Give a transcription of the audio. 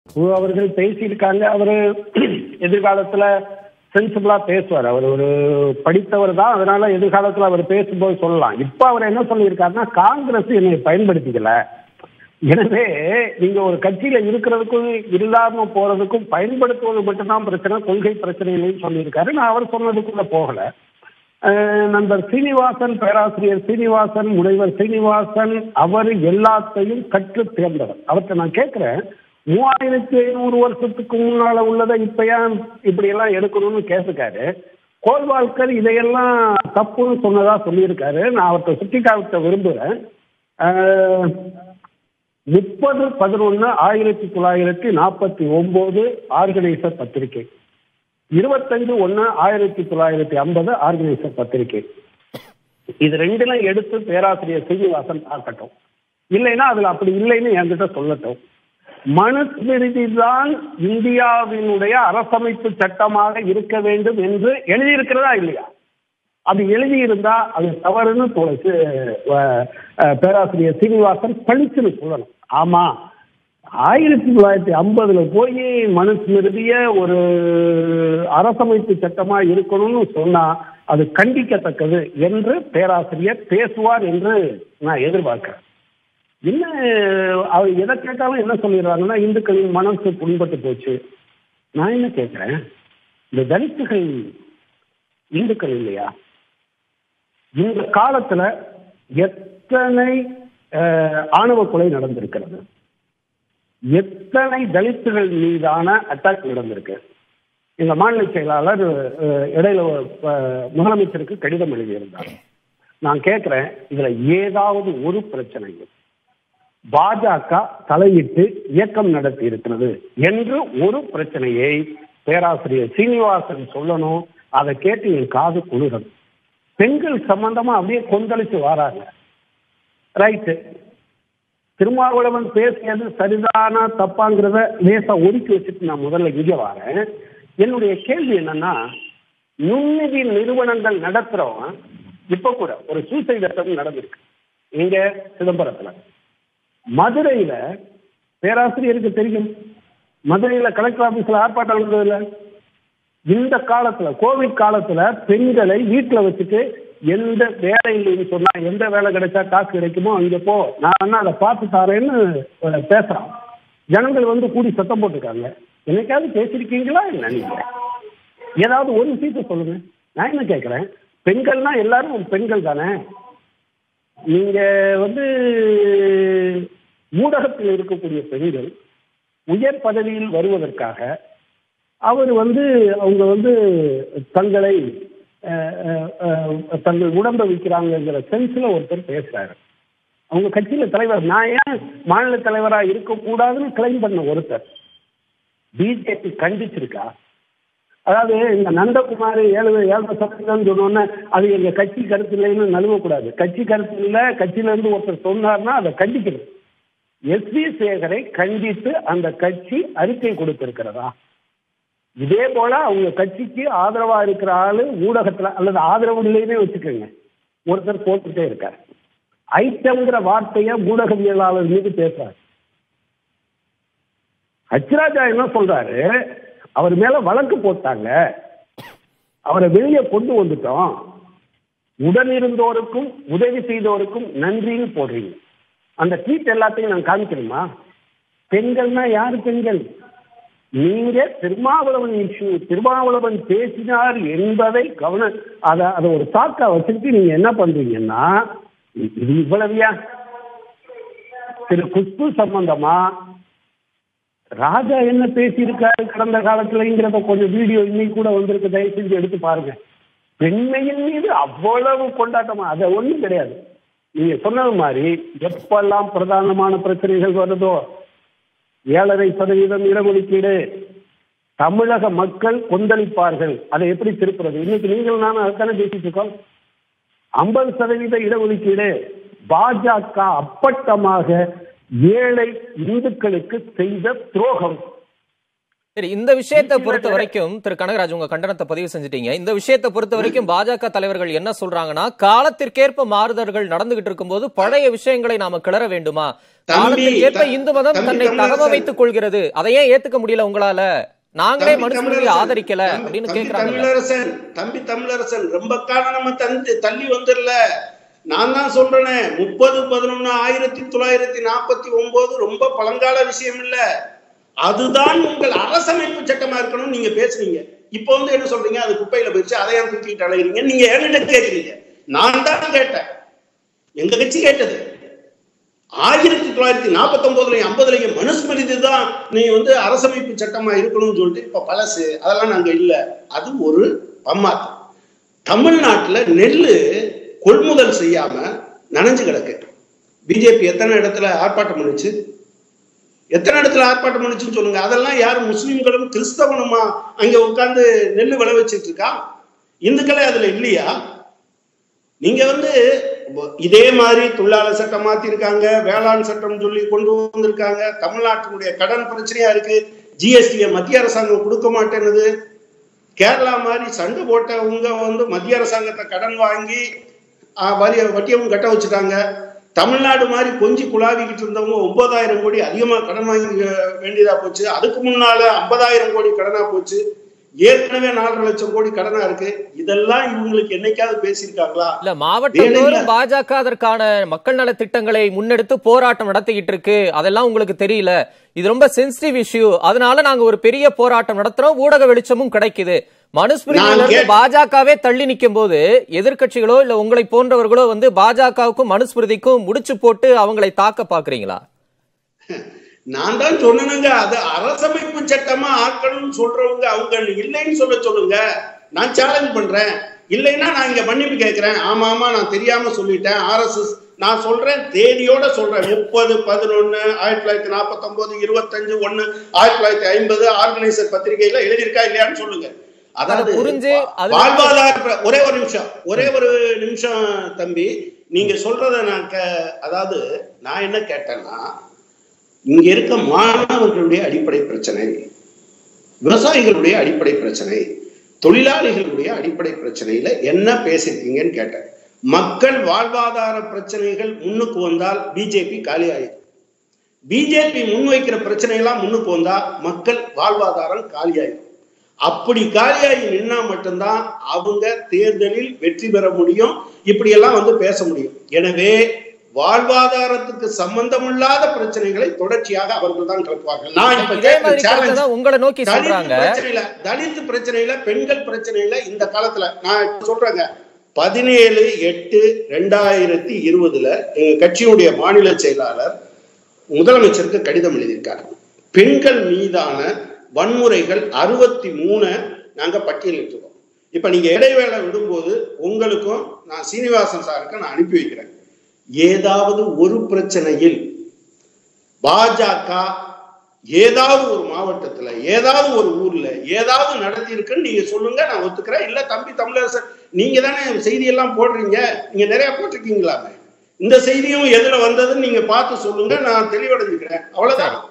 அவர்கள் பேசியிருக்காங்க அவரு எதிர்காலத்துல சென்சிபிளா பேசுவார் அவர் ஒரு படித்தவர் தான் அதனால எதிர்காலத்துல அவர் பேசும்போது சொல்லலாம் இப்ப அவர் என்ன சொல்லியிருக்காருன்னா காங்கிரஸ் என்னை பயன்படுத்திக்கல எனவே நீங்க ஒரு கட்சியில இருக்கிறதுக்கும் இல்லாம போறதுக்கும் பயன்படுத்துவது மட்டும்தான் பிரச்சனை கொள்கை பிரச்சனை இல்லைன்னு சொல்லியிருக்காரு நான் அவர் சொன்னதுக்குள்ள போகல அஹ் நண்பர் சீனிவாசன் பேராசிரியர் சீனிவாசன் முனைவர் சீனிவாசன் அவர் எல்லாத்தையும் கற்று தேர்ந்தவர் அவர்கிட்ட நான் கேட்கிறேன் மூவாயிரத்தி ஐநூறு வருஷத்துக்கு முன்னால உள்ளதை இப்ப ஏன் இப்படி எல்லாம் எடுக்கணும்னு கேட்டிருக்காரு கோல்வால்கர் இதையெல்லாம் தப்புன்னு சொன்னதா சொல்லியிருக்காரு நான் அவர்கிட்ட சுட்டி காட்ட விரும்புகிறேன் அஹ், முப்பது பதினொன்னு ஆயிரத்தி தொள்ளாயிரத்தி நாற்பத்தி ஒன்பது ஆர்கனைசர் பத்திரிகை இருபத்தஞ்சு ஒன்னு ஆயிரத்தி தொள்ளாயிரத்தி ஐம்பது ஆர்கனைசர் பத்திரிகை இது ரெண்டுல எடுத்து பேராசிரியர் சீனிவாசன் பார்க்கட்டும் இல்லைன்னா அதுல அப்படி இல்லைன்னு என்கிட்ட சொல்லட்டும் மனுஸ்மிருதி தான் இந்தியாவினுடைய அரசமைப்பு சட்டமாக இருக்க வேண்டும் என்று எழுதியிருக்கிறதா இல்லையா அது எழுதியிருந்தா அது தவறுன்னு தோணுச்சு அஹ், அஹ், பேராசிரியர் சீனிவாசன் பளிச்சுன்னு சொல்லணும் ஆமா ஆயிரத்தி தொள்ளாயிரத்தி ஐம்பதுல போய் மனுஸ்மிருதிய ஒரு அரசமைப்பு சட்டமா இருக்கணும்னு சொன்னா அது கண்டிக்கத்தக்கது என்று பேராசிரியர் பேசுவார் என்று நான் எதிர்பார்க்கிறேன் என்ன அவர் எதை கேட்டாலும் என்ன சொல்லிடுறாங்கன்னா இந்துக்களின் மனசு புண்பட்டு போச்சு நான் என்ன கேட்கிறேன் இந்த தலித்துகள் இந்துக்கள் இல்லையா இந்த காலத்துல எத்தனை அஹ், ஆணவ கொலை நடந்திருக்கிறது எத்தனை தலித்துகள் மீதான அட்டாக் நடந்திருக்கு எங்க மாநில செயலாளர் அஹ், இடையில அஹ், முதலமைச்சருக்கு கடிதம் எழுதியிருந்தார் நான் கேட்கிறேன் இதுல ஏதாவது ஒரு பிரச்சனை பாஜக தலையிட்டு இயக்கம் நடத்தி இருக்கிறது என்று ஒரு பிரச்சனையை பேராசிரியர் சீனிவாசன் சொல்லணும் அதை கேட்டு என் காது குளிரும் பெண்கள் சம்பந்தமா அப்படியே கொந்தளிச்சு வராங்க ரைட்டு திருமாவளவன் பேசியது சரிதானா தப்பாங்கிறத லேசா ஒதுக்கி வச்சுட்டு நான் முதல்ல இங்க வரேன் என்னுடைய கேள்வி என்னன்னா நுண்ணிதி நிறுவனங்கள் நடத்துறவன் இப்ப கூட ஒரு சூசைட் அட்டம் நடந்திருக்கு இங்க சிதம்பரத்துல மதுரையில பேராசிரியருக்கு தெரியும் மதுரையில கலெக்டர் ஆபீஸ்ல ஆர்ப்பாட்டம் நடந்ததுல இந்த காலத்துல கோவிட் காலத்துல பெண்களை வீட்டுல வச்சுட்டு எந்த வேலை இல்லைன்னு சொன்னா எந்த வேலை கிடைச்சா காசு கிடைக்குமோ அங்க போ நான் வேணா அதை பார்த்து தரேன்னு அஹ், பேசுறான் ஜனங்கள் வந்து கூடி சத்தம் போட்டுருக்காங்க என்னைக்காவது பேசியிருக்கீங்களா என்ன நீங்க ஏதாவது ஒரு விஷயத்த சொல்லுங்க நான் என்ன கேட்கிறேன் பெண்கள்னா எல்லாரும் பெண்கள் தானே நீங்க வந்து ஊடகத்தில் இருக்கக்கூடிய பெண்கள் உயர் பதவியில் வருவதற்காக அவர் வந்து அவங்க வந்து தங்களை அஹ், அஹ், அஹ், தங்கள் உடம்ப விற்கிறாங்கிற சென்ஸ்ல ஒருத்தர் பேசுறாரு அவங்க கட்சியில தலைவர் நான் ஏன் மாநில தலைவரா இருக்கக்கூடாதுன்னு கிளைம் பண்ண ஒருத்தர் பிஜேபி கண்டிச்சிருக்கா அதாவது இந்த நந்தகுமார் ஏழு ஏழரை சதவீதம் சொன்னோன்னே அது எங்க கட்சி கருத்து இல்லைன்னு நழுவக்கூடாது கட்சி கருத்து இல்ல கட்சியில இருந்து ஒருத்தர் சொன்னார்னா அதை கண்டிக்கணும் எஸ் வி சேகரை கண்டித்து அந்த கட்சி அறிக்கை கொடுத்திருக்கிறதா இதே போல அவங்க கட்சிக்கு ஆதரவா இருக்கிற ஆளு ஊடகத்துல அல்லது ஆதரவு இல்லைன்னே வச்சுக்கோங்க ஒருத்தர் போட்டுட்டே இருக்கார் ஐட்டம்ங்கிற வார்த்தைய ஊடகவியலாளர் மீது பேசுறாரு ஹச்ராஜா என்ன சொல்றாரு அவர் மேல வழக்கு போட்டாங்க அவரை வெளியே கொண்டு வந்துட்டோம் உடன் இருந்தோருக்கும் உதவி செய்தோருக்கும் நன்றின்னு போடுறீங்க அந்த ட்வீட் எல்லாத்தையும் நான் காமிக்கணுமா பெண்கள்னா யாரு பெண்கள் நீங்க திருமாவளவன் இஷ்யூ திருமாவளவன் பேசினார் என்பதை கவன அத அதை ஒரு சாக்கா வச்சுட்டு நீங்க என்ன பண்றீங்கன்னா இது இவ்வளவியா திரு குஷ்பு சம்பந்தமா ராஜா என்ன பேசியிருக்காரு கடந்த காலத்துலங்கிறத கொஞ்சம் வீடியோ இன்னைக்கு கூட வந்திருக்கு தயவு செஞ்சு எடுத்து பாருங்க பெண்மையின் மீது அவ்வளவு கொண்டாட்டமா அது ஒண்ணும் கிடையாது நீங்க சொன்னது மாதிரி எப்பெல்லாம் பிரதானமான பிரச்சனைகள் வருதோ ஏழரை சதவீதம் இடஒதுக்கீடு தமிழக மக்கள் கொந்தளிப்பார்கள் அதை எப்படி திருப்புறது இன்னைக்கு நீங்கள் நானும் அதுதானே பேசிட்டு இருக்கோம் ஐம்பது சதவீத இடஒதுக்கீடு பாஜக அப்பட்டமாக ஏழை இந்துக்களுக்கு செய்த துரோகம் சரி இந்த விஷயத்தை பொறுத்த வரைக்கும் திரு கனகராஜ் உங்க கண்டனத்தை பதிவு செஞ்சுட்டீங்க இந்த விஷயத்தை பொறுத்த வரைக்கும் பாஜக தலைவர்கள் என்ன சொல்றாங்கன்னா காலத்திற்கேற்ப மாறுதல்கள் நடந்துகிட்டு இருக்கும்போது பழைய விஷயங்களை நாம கிளற வேண்டுமா தம்பி, காலத்திற்கேற்ப த- இந்து மதம் தம்பி, தன்னை தமிழரசன். தகவமைத்துக் கொள்கிறது அதை ஏன் ஏத்துக்க முடியல உங்களால நாங்களே தம்பி மனுஸ்மிருதியை தமிழரசன், ஆதரிக்கல தம்பி- அப்படின்னு தம்பி கேக்குறாங்க தமிழரசன் தம்பி தமிழரசன் ரொம்ப காலம் நம்ம தந்து தள்ளி வந்துடல நான் தான் சொல்றேனே முப்பது பதினொன்னு ஆயிரத்தி தொள்ளாயிரத்தி நாற்பத்தி ஒன்பது ரொம்ப பழங்கால விஷயம் இல்ல அதுதான் உங்கள் அரசமைப்பு சட்டமா இருக்கணும் நீங்க பேசுறீங்க இப்போ வந்து என்ன சொல்றீங்க அது குப்பையில போயிடுச்சு அதை ஏன் தூக்கிட்டு அலைகிறீங்க நீங்க என்கிட்ட கேக்குறீங்க நான் தான் கேட்டேன் எங்க கட்சி கேட்டது ஆயிரத்தி தொள்ளாயிரத்தி நாற்பத்தி ஒன்பதுலயும் ஐம்பதுலயும் மனுஸ்மிருதி தான் நீ வந்து அரசமைப்பு சட்டமா இருக்கணும்னு சொல்லிட்டு இப்ப பழசு அதெல்லாம் நாங்க இல்ல அது ஒரு பம்மாத்தம் தமிழ்நாட்டுல நெல்லு கொள்முதல் செய்யாம நனைஞ்சு கிடக்கு பிஜேபி எத்தனை இடத்துல ஆர்ப்பாட்டம் பண்ணுச்சு எத்தனை இடத்துல ஆர்ப்பாட்டம் பண்ணுச்சுன்னு சொல்லுங்க அதெல்லாம் யார் முஸ்லிம்களும் கிறிஸ்தவனுமா அங்க உட்கார்ந்து நெல் விளைவிச்சிட்டு இருக்கா இந்துக்களே அதுல இல்லையா நீங்க வந்து இதே மாதிரி தொழிலாளர் சட்டம் மாத்திருக்காங்க வேளாண் சட்டம் சொல்லி கொண்டு வந்திருக்காங்க தமிழ்நாட்டினுடைய கடன் பிரச்சனையா இருக்கு ஜிஎஸ்டியை மத்திய அரசாங்கம் கொடுக்க மாட்டேன்னுது கேரளா மாதிரி சண்டை போட்டவங்க வந்து மத்திய அரசாங்கத்தை கடன் வாங்கி ஆஹ், வரி வட்டியவும் கட்ட வச்சுட்டாங்க தமிழ்நாடு மாதிரி கொஞ்சி குழாவிக்கிட்டு இருந்தவங்க ஒன்பதாயிரம் கோடி அதிகமா கடன் வாங்கி அஹ், வேண்டியதா போச்சு அதுக்கு முன்னால ஐம்பதாயிரம் கோடி கடனா போச்சு ஏற்கனவே நாலரை லட்சம் கோடி கடனா இருக்கு இதெல்லாம் இவங்களுக்கு என்னைக்காவது பேசியிருக்காங்களா இல்ல மாவட்டம் வேணுங்க. தோறும் பாஜக அதற்கான மக்கள் நல திட்டங்களை முன்னெடுத்து போராட்டம் நடத்திக்கிட்டு இருக்கு அதெல்லாம் உங்களுக்கு தெரியல இது ரொம்ப சென்சிட்டிவ் இஷ்யூ அதனால நாங்க ஒரு பெரிய போராட்டம் நடத்துறோம் ஊடக வெளிச்சமும் கிடைக்குது மனுஸ்மிருதியில நான் இருந்து கேட்- பாஜகவே தள்ளி நிக்கும் போது எதிர்க்கட்சிகளோ இல்ல உங்களை போன்றவர்களோ வந்து பாஜகவுக்கும் மனுஸ்மிருதிக்கும் முடிச்சு போட்டு அவங்களை தாக்க பாக்குறீங்களா நான் தான் சொன்னேனுங்க அது அரசமைப்பு சட்டமா ஆக்கணும்னு சொல்றவங்க அவங்க இல்லைன்னு சொல்ல சொல்லுங்க நான் சேலஞ்ச் பண்றேன் இல்லைன்னா நான் இங்க மன்னிப்பு கேட்கிறேன் ஆமா ஆமா நான் தெரியாம சொல்லிட்டேன் ஆர்எஸ்எஸ் நான் சொல்றேன் தேதியோட சொல்றேன் முப்பது பதினொன்னு ஆயிரத்தி தொள்ளாயிரத்தி நாற்பத்தி ஒன்பது இருபத்தஞ்சு ஒன்னு ஆயிரத்தி தொள்ளாயிரத்தி ஐம்பது ஆர்கனைசர் பத்திரிகையில எழுதியிருக்கா இல்லையான்னு சொல்லுங்க அதாவது புரிஞ்சு அது- வாழ்வாதார பிர- ஒரே ஒரு நிமிஷம் ஒரே ஒரு நிமிஷம் தம்பி நீங்க சொல்றத நான் கே- அதாவது நான் என்ன கேட்டேன்னா இங்க இருக்க மாணவர்களுடைய அடிப்படை பிரச்சனை விவசாயிகளுடைய அடிப்படை பிரச்சனை தொழிலாளிகளுடைய அடிப்படை பிரச்சனையில என்ன பேசிருக்கீங்கன்னு கேட்டேன் மக்கள் வாழ்வாதார பிரச்சனைகள் முன்னுக்கு வந்தால் பிஜேபி காலி ஆயிடும் பிஜேபி முன்வைக்கிற பிரச்சனையெல்லாம் முன்னுக்கு வந்தா மக்கள் வாழ்வாதாரம் காலியாயிடும் அப்படி காலியாகி நின்னா மட்டும்தான் அவங்க தேர்தலில் வெற்றி பெற முடியும் இப்படி எல்லாம் வந்து பேச முடியும் எனவே வாழ்வாதாரத்துக்கு சம்பந்தமில்லாத பிரச்சனைகளை தொடர்ச்சியாக அவர்கள் தான் கிளப்புவார்கள் நான் இப்ப இதே கேட்ட மாதிரி challenge- கருத்தை தான் உங்களை நோக்கி தலித் சொல்றாங்க பிரச்சனையில தலித் பிரச்சனையில பெண்கள் பிரச்சனையில இந்த காலத்துல நான் இப்ப சொல்றேங்க பதினேழு எட்டு ரெண்டாயிரத்தி இருபதுல எங்க கட்சியினுடைய மாநில செயலாளர் முதலமைச்சருக்கு கடிதம் எழுதியிருக்காரு பெண்கள் மீதான வன்முறைகள் அறுபத்தி மூணு நாங்க பட்டியலிட்டிருக்கோம் இப்ப நீங்க இடைவேளை விடும்போது உங்களுக்கும் நான் சீனிவாசன் சாருக்கு நான் அனுப்பி வைக்கிறேன் ஏதாவது ஒரு பிரச்சனையில் பாஜக ஏதாவது ஒரு மாவட்டத்துல ஏதாவது ஒரு ஊர்ல ஏதாவது நடத்தி இருக்குன்னு நீங்க சொல்லுங்க நான் ஒத்துக்கிறேன் இல்ல தம்பி தமிழரசன் நீங்க தானே செய்தியெல்லாம் போடுறீங்க நீங்க நிறைய போட்டிருக்கீங்களாமே இந்த செய்தியும் எதுல வந்ததுன்னு நீங்க பார்த்து சொல்லுங்க நான் தெளிவடைஞ்சுக்கிறேன் அவ்வளவுதான்